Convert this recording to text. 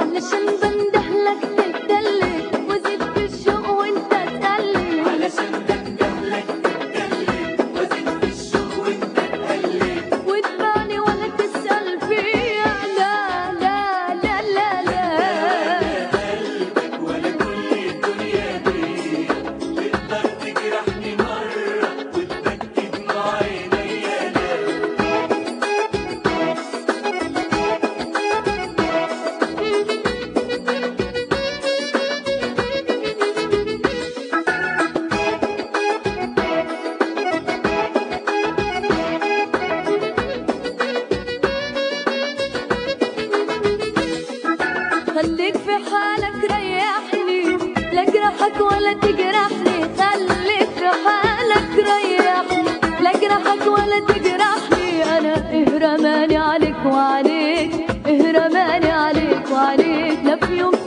علشان بندهلك تتدلك وزيد في الشوق وانت تقلب علشان بندهلك تتدلك وازيد في الشوق وانت تقلب وتباني ولا تسأل فيا لا لا لا لا لا قلبك ولا كل الدنيا دي تقدر تجرحني مرة وتبكي دموع عينيا لا خليك في حالك ريحني لا جرحك ولا تجرحني خليك في حالك ريحني لا جرحك ولا تجرحني انا اهرماني عليك وعليك اهرماني عليك وعليك لا في يوم